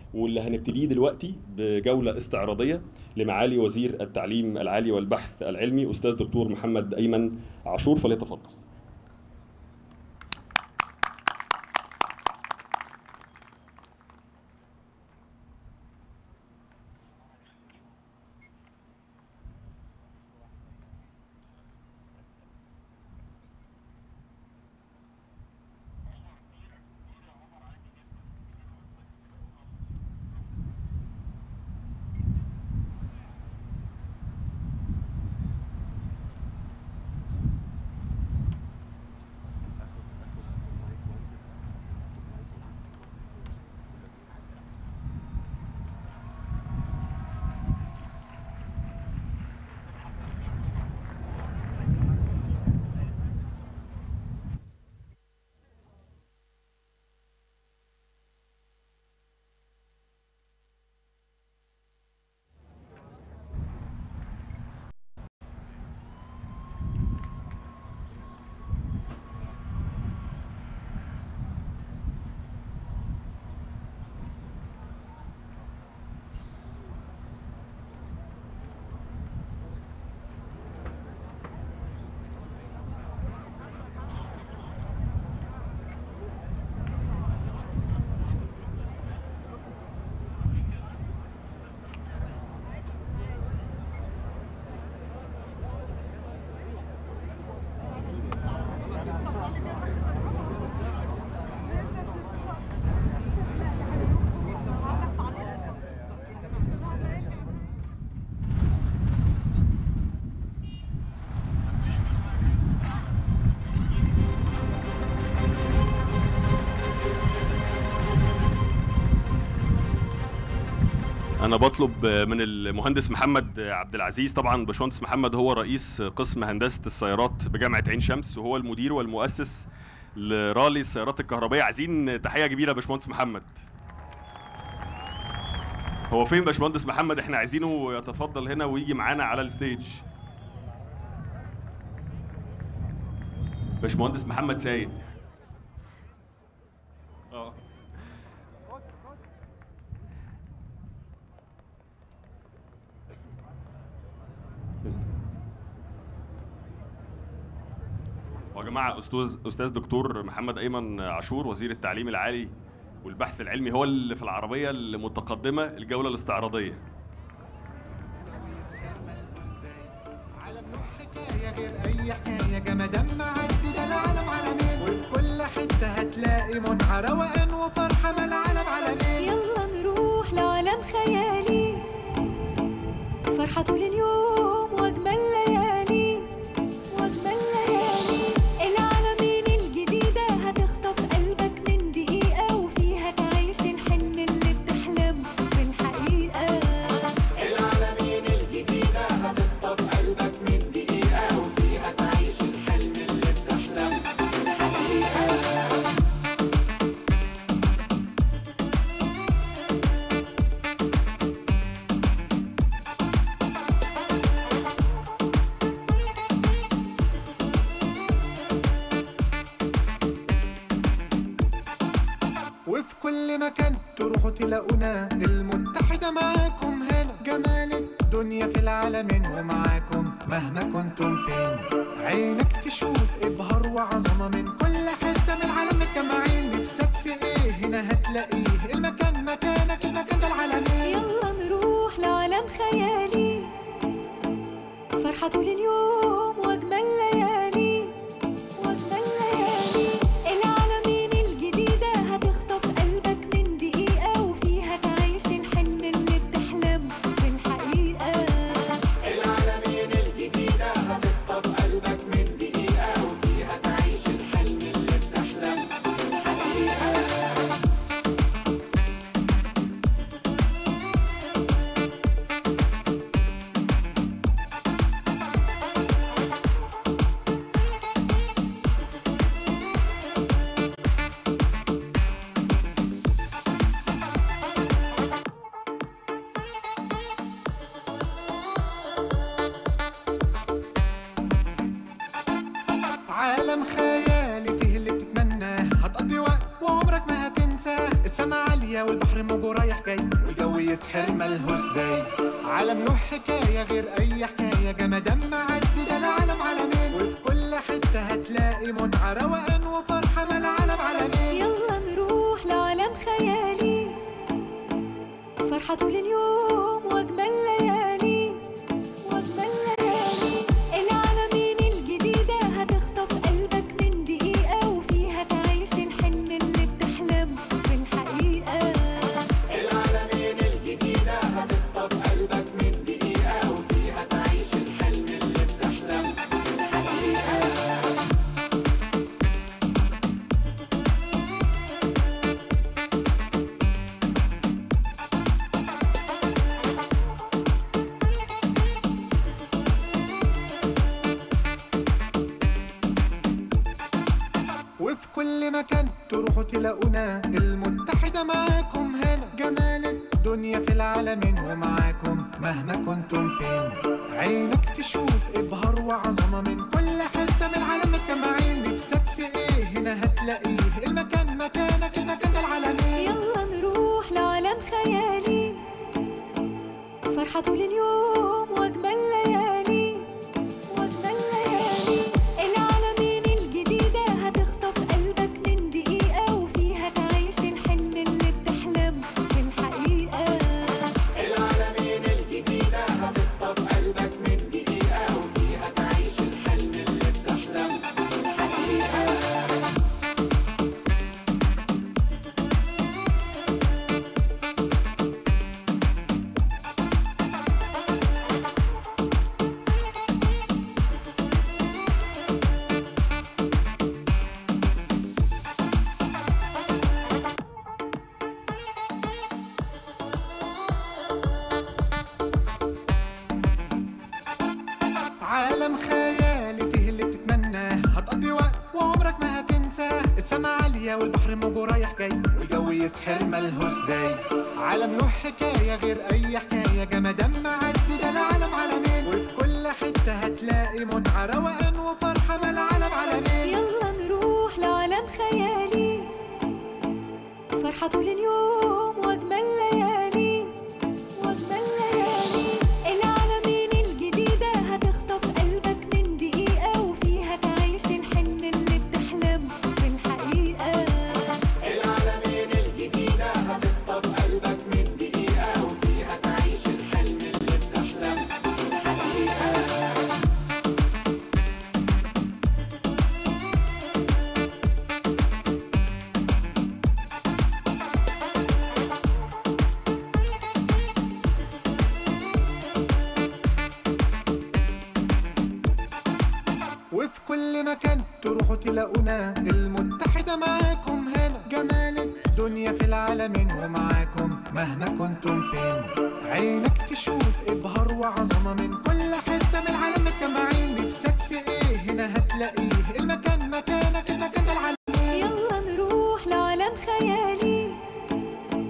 واللي هنبتديه دلوقتي بجولة استعراضية لمعالي وزير التعليم العالي والبحث العلمي أستاذ دكتور محمد أيمن عاشور فليتفضل انا بطلب من المهندس محمد عبد العزيز طبعا باشمهندس محمد هو رئيس قسم هندسه السيارات بجامعه عين شمس وهو المدير والمؤسس لرالي السيارات الكهربائيه عايزين تحيه كبيره باشمهندس محمد هو فين باشمهندس محمد احنا عايزينه يتفضل هنا ويجي معانا على الستيج باشمهندس محمد سيد اه يا جماعه استاذ استاذ دكتور محمد ايمن عاشور وزير التعليم العالي والبحث العلمي هو اللي في العربيه المتقدمه الجوله الاستعراضيه عالم له حكاية غير أي حكاية جمدان معدي ده العالم عالمين وفي كل حتة هتلاقي متعة روقان وفرحة ما العالم عالمين يلا نروح لعالم خيالي فرحة طول اليوم واجمل ليالي واجمل ليالي العالمين الجديدة هتخطف قلبك من دقيقة وفيها تعيش الحلم اللي بتحلم في الحقيقة العالمين الجديدة هتخطف قلبك من دقيقة وفيها تعيش الحلم اللي بتحلم في الحقيقة وفي كل مكان تروحوا تلاقونا المتحدة معاكم هنا جمال الدنيا في العالمين ومعاكم مهما كنتم فين عينك تشوف إبهار وعظمة من كل حتة من العالم متجمعين نفسك في إيه هنا هتلاقيه المكان مكانك المكان ده العالمين يلا نروح لعالم خيالي فرحة طول اليوم واجمل ليالي واجمل ليالي العالمين الجديدة هتخطف قلبك من دقيقة وفيها تعيش الحلم اللي بتحلم في الحقيقة العالمين الجديدة هتخطف قلبك من دقيقة وفيها تعيش الحلم اللي بتحلم في الحقيقة السما عالية والبحر موجه رايح جاي والجو يسحر ملهوش زي عالم له حكاية غير أي حكاية جمدان معدي ده العالم عالمين وفي كل حتة هتلاقي متعة روقان وفرحة ما العالم عالمين يلا نروح لعالم خيالي فرحة طول اليوم وأجمل ليالي وأجمل ليالي العالمين الجديدة هتخطف قلبك من دقيقة وفيها تعيش الحلم اللي بتحلم في الحقيقة العالمين الجديدة هتخطف قلبك من دقيقة وفيها تعيش الحلم اللي بتحلم في الحقيقة وفي كل مكان تروحوا تلاقونا المتحدة معاكم هنا جمال الدنيا في العالمين ومعاكم مهما كنتم فين عينك تشوف إبهار وعظمة من كل حتة من العالم متجمعين نفسك في إيه هنا هتلاقيه المكان مكانك المكان ده العالمين يلا نروح لعالم خيالي فرحة طول اليوم وأجمل ليالي وأجمل ليالي العالمين الجديدة هتخطف قلبك من دقيقة وفيها تعيش الحلم اللي بتحلم في الحقيقة العالمين الجديدة هتخطف قلبك من دقيقة وفيها تعيش الحلم اللي بتحلم في الحقيقة عالم خيالي فيه اللي بتتمناه هتقضي وقت وعمرك ما هتنساه السما عالية والبحر موجه رايح جاي والجو يسحر ملهوش زي عالم له حكاية غير أي حكاية جمدان معدي ده العالم عالمين وفي كل حتة هتلاقي متعة روقان وفرحة ما العالم عالمين يلا نروح لعالم خيالي فرحة طول اليوم وأجمل ليالي وأجمل ليالي العالمين الجديدة هتخطف قلبك من دقيقة وفيها تعيش الحلم اللي بتحلم في الحقيقة العالمين الجديدة هتخطف قلبك من دقيقة وفيها تعيش الحلم اللي بتحلم في الحقيقة وفي كل مكان تروحوا تلاقونا المتحدة معاكم هنا جمال الدنيا في العالمين ومعاكم مهما كنتم فين عينك تشوف إبهار وعظمة من كل حتة من العالم متجمعين نفسك